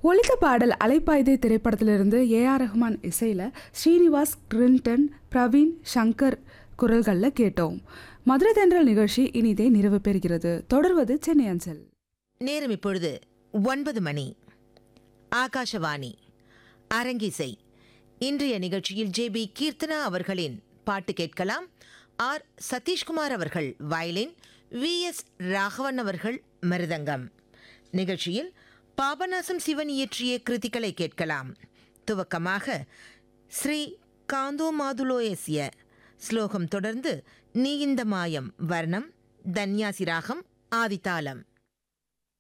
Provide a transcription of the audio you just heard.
ஒலித்த பாடல் அலைப்பாய்தே திரைப்படத்திலிருந்து ஏ ஆர் ரஹ்மான் இசையில் ஸ்ரீனிவாஸ் கிரிண்டன் பிரவீன் சங்கர் குரல்களில் கேட்டோம் மதுரை தென்றல் நிகழ்ச்சி இனிதே நிறைவு பெறுகிறது தொடர்வது சென்னை அஞ்சல் நேரம் இப்பொழுது ஒன்பது மணி ஆகாஷவாணி அரங்கிசை இன்றைய நிகழ்ச்சியில் ஜே பி கீர்த்தனா அவர்களின் பாட்டு கேட்கலாம் ஆர் சதீஷ்குமார் அவர்கள் வயலின் வி எஸ் ராகவன் அவர்கள் மிருதங்கம் நிகழ்ச்சியில் பாபநாசம் சிவன் இயற்றிய கிருதிகளை கேட்கலாம் துவக்கமாக ஸ்ரீ காந்தோ மாதுலோயசிய ஸ்லோகம் தொடர்ந்து நீ இந்த மாயம் வர்ணம் தன்யாசி ராகம் ஆதித்தாளம்